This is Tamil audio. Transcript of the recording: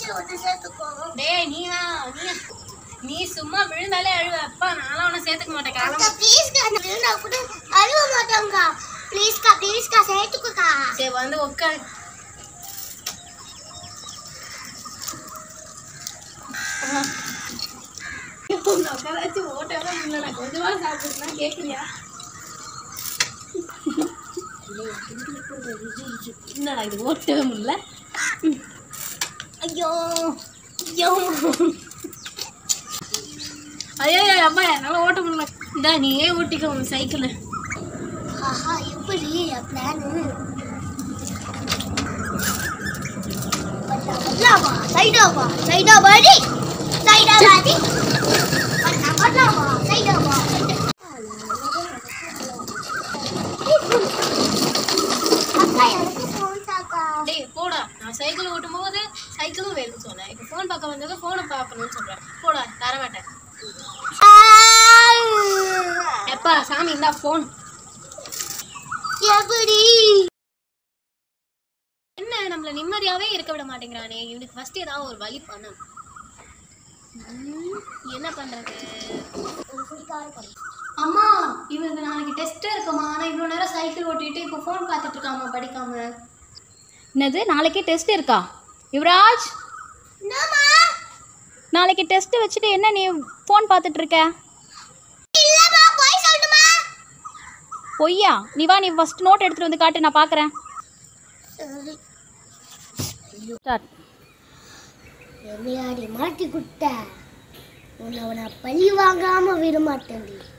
சைக்கிள் ஓட்ட சேர்த்துக்கோ டேய் நீ வா நீ நீ சும்மா விழுந்தாலே அழுவ அப்பா நான்லாம் உன்னை சேர்த்துக்க மாட்டேன் காலம் ப்ளீஸ்க்கா அந்த விழுந்தா கூட அழுவ மாட்டோங்கக்கா ப்ளீஸ்க்கா ப்ளீஸ்க்கா சேர்த்துக்கோக்கா சரி வந்து உட்காரு உன்னை உட்கார வச்சு ஓட்டவே முடியல நான் கொஞ்சமா சாப்பிட்டுனா கேட்குறியா என்னடா இது ஓட்டவே முடியல ஐயோ ஐயோ ஐயோ அம்மா என்னால் ஓட்ட முடியல இந்தா நீயே ஓட்டிக்க உன் சைக்கிளை ஆஹா எப்படி பிளானு பண்ணலாமா சைடாவா சைடா பாடி சைடா பாடி பண்ண பண்ணலாமா சைடாவா அக்கா எனக்கு ஃபோன் தாக்கா டேய் போடா நான் சைக்கிள் ஓட்டும் போது சைக்கிளும் வேணும்னு சொன்னேன் இப்போ ஃபோன் பார்க்க வந்தது ஃபோனை பார்க்கணும்னு சொல்கிறேன் போடா தர மாட்டேன் எப்பா சாமி இந்தா ஃபோன் எப்படி என்ன நம்மள நிம்மதியாவே இருக்க விட மாட்டேங்கிறானே இவனுக்கு ஃபர்ஸ்ட் ஏதாவது ஒரு வழி பண்ணணும் ம், என்ன பண்றது அம்மா இவனுக்கு நாளைக்கு டெஸ்ட் இருக்குமா ஆனால் இவ்வளோ நேரம் சைக்கிள் ஓட்டிட்டு இப்போ ஃபோன் பார்த்துட்டு இருக்காமா படிக்காம என்னது நாளைக்கு டெஸ்ட் இருக்கா யுவராஜ் என்னம்மா நாளைக்கு டெஸ்ட் வச்சுட்டு என்ன நீ ஃபோன் பார்த்துட்டு இருக்க இல்லம்மா போய் சொல்லணுமா பொய்யா நீ வா நீ ஃபர்ஸ்ட் நோட் எடுத்துட்டு வந்து காட்டு நான் பார்க்குறேன் சரி ஸ்டார்ட் எதையாடி மாட்டி குட்ட உன்னை அவனை பழி வாங்காம விட மாட்டேன்